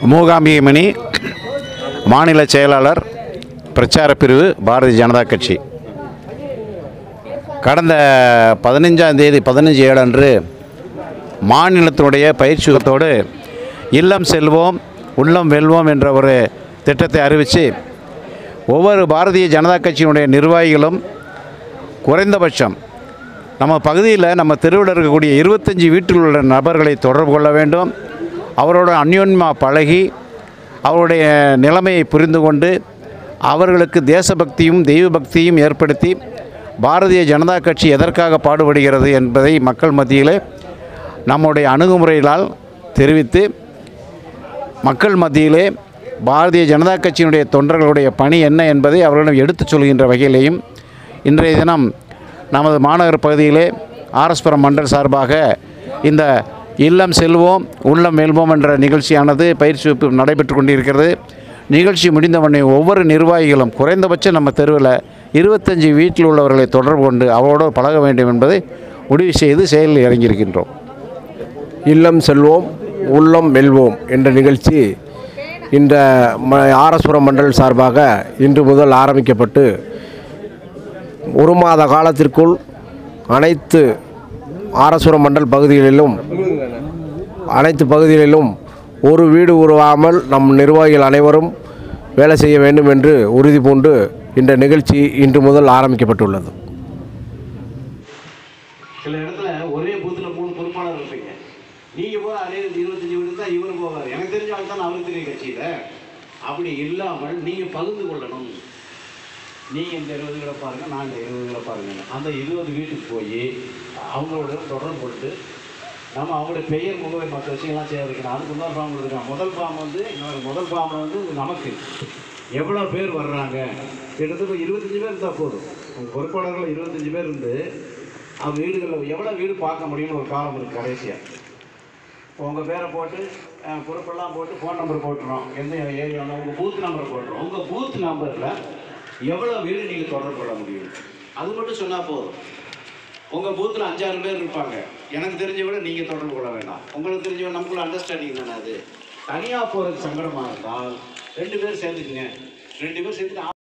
மூகாம்பிகை மணி மாநில செயலாளர் பிரச்சார பிரிவு பாரதிய ஜனதா கட்சி கடந்த பதினஞ்சாம் தேதி பதினஞ்சு ஏழு அன்று மாநிலத்தினுடைய பயிற்சியத்தோடு இல்லம் செல்வோம் உள்ளம் வெல்வோம் என்ற ஒரு திட்டத்தை அறிவித்து ஒவ்வொரு பாரதிய ஜனதா கட்சியினுடைய நிர்வாகிகளும் குறைந்தபட்சம் நம்ம பகுதியில் நம்ம தெருவில் இருக்கக்கூடிய இருபத்தஞ்சி வீட்டில் உள்ள நபர்களை தொடர்பு கொள்ள வேண்டும் அவரோட அந்யோன்யமாக பழகி அவருடைய நிலைமையை புரிந்து கொண்டு அவர்களுக்கு தேசபக்தியும் தெய்வ பக்தியும் ஏற்படுத்தி பாரதிய ஜனதா கட்சி எதற்காக பாடுபடுகிறது என்பதை மக்கள் மத்தியிலே நம்முடைய அணுகுமுறைகளால் தெரிவித்து மக்கள் மத்தியிலே பாரதிய ஜனதா கட்சியினுடைய தொண்டர்களுடைய பணி என்ன என்பதை அவர்களிடம் எடுத்துச் சொல்கின்ற வகையிலேயும் இன்றைய தினம் நமது மாநகர் பகுதியிலே ஆர்எஸ்புரம் மண்டல் சார்பாக இந்த இல்லம் செல்வோம் உள்ளம் வெல்வோம் என்ற நிகழ்ச்சியானது பயிற்சி வகுப்பு நடைபெற்று கொண்டிருக்கிறது நிகழ்ச்சி முடிந்தவொடனே ஒவ்வொரு நிர்வாகிகளும் குறைந்தபட்சம் நம்ம தெருவில் இருபத்தஞ்சி வீட்டில் உள்ளவர்களை தொடர்பு கொண்டு அவரோடு பழக வேண்டும் என்பதை முடிவு செய்து செயலில் இறங்கியிருக்கின்றோம் இல்லம் செல்வோம் உள்ளம் வெல்வோம் என்ற நிகழ்ச்சி இந்த ம ஆரஸ்வரம் மண்டல் சார்பாக இன்று முதல் ஆரம்பிக்கப்பட்டு ஒரு மாத காலத்திற்குள் அனைத்து ஆரஸ்வரம் மண்டல் பகுதிகளிலும் அனைத்து பகுதிகளிலும் ஒரு வீடு உருவாமல் நம் நிர்வாகிகள் அனைவரும் வேலை செய்ய வேண்டும் என்று உறுதி பூண்டு இந்த நிகழ்ச்சி இன்று முதல் ஆரம்பிக்கப்பட்டுள்ளது சில இடத்துல ஒரே பூத்தில் மூணு பொறுப்பாளர் இருப்பீங்க நீங்கள் போய் அதே இருபத்தஞ்சி வீடு தான் இவரும் போவார் எனக்கு தெரிஞ்ச ஆள் தான் அவருக்கு தெரியும் கட்சியில் அப்படி இல்லாமல் நீங்கள் பகிர்ந்து கொள்ளணும் நீங்கள் இந்த இருபது வீடை பாருங்கள் நான் இந்த இருபது வீடை பாருங்க அந்த இருபது வீட்டுக்கு போய் அவங்களோட தொடர்பு கொண்டு நம்ம அவங்களுடைய பெயர் முகவை மற்ற விஷயங்கள்லாம் சேகரிக்கணும் அதுக்கு முதல் ஃபார்ம் கொடுக்குறாங்க முதல் ஃபார்ம் வந்து இன்னொரு முதல் ஃபார்ம் வந்து நமக்கு எவ்வளோ பேர் வர்றாங்க கிட்டத்தட்ட இருபத்தஞ்சி பேர் இருந்தால் போதும் உங்கள் பொறுப்பாளர்கள் இருபத்தஞ்சி பேர் இருந்து அவங்க வீடுகளில் எவ்வளோ வீடு பார்க்க முடியும்னு ஒரு காலம் இருக்குது கடைசியாக உங்கள் பேரை போட்டு அஹ், பொறுப்பெல்லாம் போட்டு ஃபோன் நம்பர் போட்டுறோம் எந்த ஏரியாவில் உங்கள் பூத் நம்பர் போட்டுறோம் உங்கள் பூத் நம்பரில் எவ்வளோ வீடு நீங்கள் தொடர்பு கொள்ள முடியும் அது மட்டும் சொன்னால் போதும் உங்கள் பூத்தில் அஞ்சாறு பேர் இருப்பாங்க எனக்கு தெரிஞ்ச விட நீங்கள் தொடர்பு கொள்ள வேண்டாம் உங்களுக்கு தெரிஞ்ச விட நமக்குள்ள அண்டர்ஸ்டாண்டிங் தானே அது தனியாக போகிறது சங்கடமாக இருந்தால் ரெண்டு பேர் சேர்ந்துக்குங்க ரெண்டு பேர் சேர்த்துட்டு